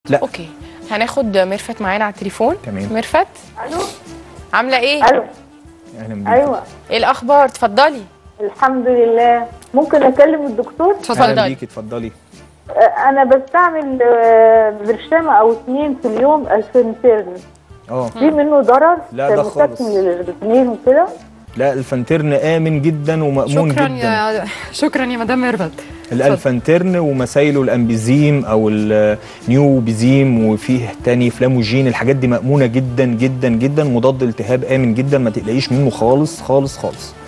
لا اوكي هناخد ميرفت معانا على التليفون تمام. ميرفت الو عامله ايه الو اهلا بيك ايوه ايه الاخبار اتفضلي الحمد لله ممكن اكلم الدكتور اهلا اتفضلي بيك اتفضلي آه، انا بستعمل آه، برشامه او اثنين في اليوم الفنترن اه في منه ضرر لا، ده خالص. مسكن للاثنين وكده لا الفانترن امن جدا ومامون شكرا جدا يا شكرا يا مدام ميرفت الالفانترن ومسايله الامبيزيم او النيو بيزيم وفيه تاني فلاموجين الحاجات دي مامونه جدا جدا جدا مضاد التهاب امن جدا ما تقلقيش منه خالص خالص خالص